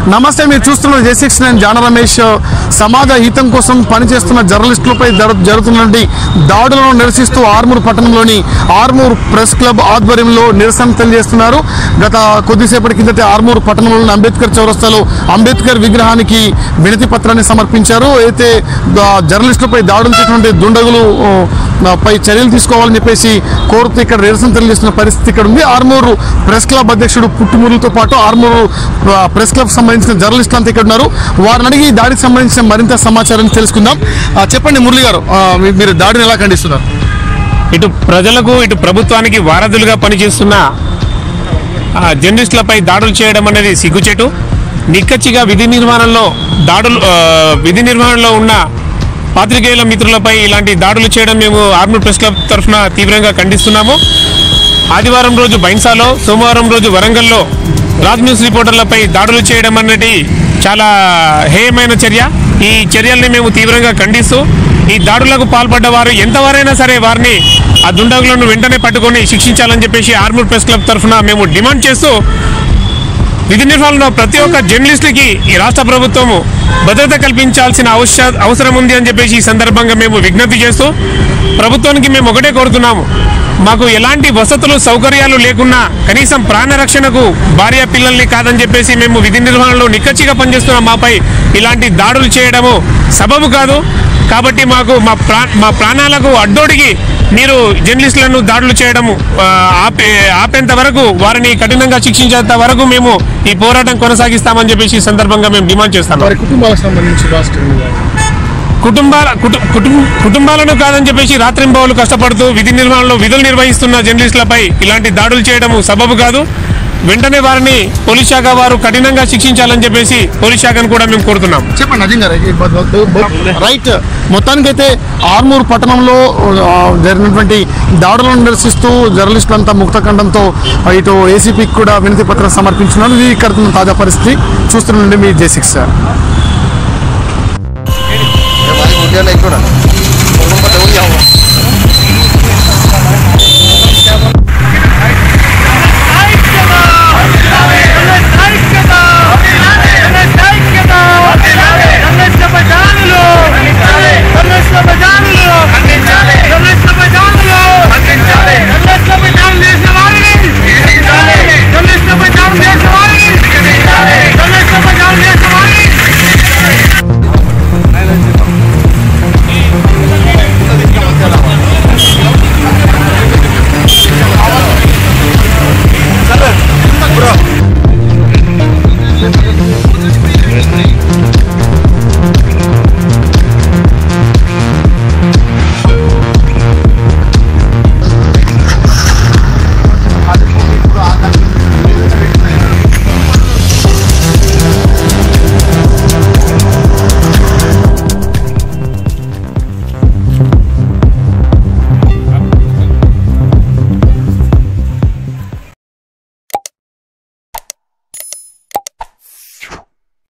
నమస్తే మీరు చూస్తున్న జే సిక్స్ నేను జాన రమేష్ సమాజ హితం కోసం పనిచేస్తున్న జర్నలిస్టులపై జరు- జరుగుతున్నటువంటి దాడులను నిరసిస్తూ ఆర్మూర్ పట్టణంలోని ఆర్మూర్ ప్రెస్ క్లబ్ ఆధ్వర్యంలో నిరసన తెలియజేస్తున్నారు గత కొద్దిసేపటి కిందటే ఆర్మూర్ పట్టణంలోని అంబేద్కర్ చౌరస్తాలో అంబేద్కర్ విగ్రహానికి వినతి పత్రాన్ని సమర్పించారు అయితే ద- జర్నలిస్టులపై దాడులు చేసినటువంటి దుండగులు ఓ, ఆ, పై చర్యలు తీసుకోవాలని చెప్పేసి కోరుతూ ఇక్కడ నిరసన తెలియజేస్తున్న పరిస్థితి ఇక్కడ ఉంది ఆర్మూరు ప్రెస్ క్లబ్ అధ్యక్షుడు పుట్టుమూరుతో పాటు ఆర్మూరు ఆ, ప్రెస్ క్లబ్ సంబంధించిన జర్నలిస్టులు అంతా ఇక్కడ ఉన్నారు వారిని అడిగి ఈ దాడికి సంబంధించిన మరింత సమాచారాన్ని తెలుసుకుందాం ఆ, చెప్పండి మురళి గారు ఆ, మీ- మీరు దాడిని ఎలా ఖండిస్తున్నారు ఇటు ప్రజలకు ఇటు ప్రభుత్వానికి వారధులుగా పనిచేస్తున్న ఆ, జర్నలిస్టులపై దాడులు చేయడం అనేది సిగ్గుచేటు నిక్కచ్చిగా విధి నిర్వహణలో దాడులు ఆ, విధి నిర్వహణలో ఉన్న పాత్రికేయుల మిత్రులపై ఇలాంటి దాడులు చేయడం మేము ఆర్మూర్ ప్రెస్ క్లబ్ తరఫున తీవ్రంగా ఖండిస్తున్నాము ఆదివారం రోజు బైన్సాలో సోమవారం రోజు వరంగల్లో రాజ్ న్యూస్ రిపోర్టర్లపై దాడులు చేయడం అనేది చాలా హేయమైన చర్య ఈ చర్యల్ని మేము తీవ్రంగా ఖండిస్తూ ఈ దాడులకు పాల్పడ్డ వారు ఎంతవారైనా సరే వారిని ఆ దుండగులను వెంటనే పట్టుకొని శిక్షించాలని చెప్పేసి ఆర్మూర్ ప్రెస్ క్లబ్ తరఫున మేము డిమాండ్ చేస్తూ విధి నిర్వహణలో ప్రతి ఒక్క జర్నలిస్టుకి ఈ రాష్ట్ర ప్రభుత్వము భద్రత కల్పించాల్సిన అవస అవసరం ఉంది అని చెప్పేసి ఈ సందర్భంగా మేము విజ్ఞప్తి చేస్తూ ప్రభుత్వానికి మేము ఒకటే కోరుతున్నాము మాకు ఎలాంటి వసతులు సౌకర్యాలు లేకున్నా కనీసం ప్రాణ రక్షణకు భార్య పిల్లల్ని కాదని చెప్పేసి మేము విధి నిర్వహణలో నిక్కచ్చిగా పనిచేస్తున్న మాపై ఇలాంటి దాడులు చేయడము సబబు కాదు కాబట్టి మాకు మా ప్రా మా ప్రాణాలకు అడ్డోడికి మీరు జర్నలిస్టులను దాడులు చేయడము ఆ, ఆపే ఆపేంత వరకు వారిని కఠినంగా శిక్షించేంత వరకు మేము ఈ పోరాటం కొనసాగిస్తామని చెప్పేసి ఈ సందర్భంగా మేము డిమాండ్ చేస్తాం వారి కుటుంబాలకు సంబంధించి రాష్ట్రం కుటుంబాల కుటు- కుటుం- కుటుంబాలను కాదని చెప్పేసి రాత్రింబవలు కష్టపడుతూ విధి నిర్వహణలో విధులు నిర్వహిస్తున్న జర్నలిస్టులపై ఇలాంటి దాడులు చేయడము సబబు కాదు వెంటనే వారిని పోలీస్ శాఖ వారు కఠినంగా శిక్షించాలని చెప్పేసి పోలీస్ శాఖను కూడా మేము కోరుతున్నాం చెప్పండి అజయ్ గారు ఈ బ- బ- బ- రైట్ మొత్తానికైతే ఆర్మూర్ పట్టణంలో ఆ, జరిగినటువంటి దాడులను నిరసిస్తూ జర్నలిస్టులంతా ముక్తఖండంతో ఆ, ఇటు ఏసీపీకి కూడా వినతి పత్రం సమర్పించున్నారు ఇది ఇక్కడ ఉన్న తాజా పరిస్థితి చూస్తుండండి మీ జే సిక్స్ भाई उठिया नहीं छोड़ा फोन पर हो जाऊंगा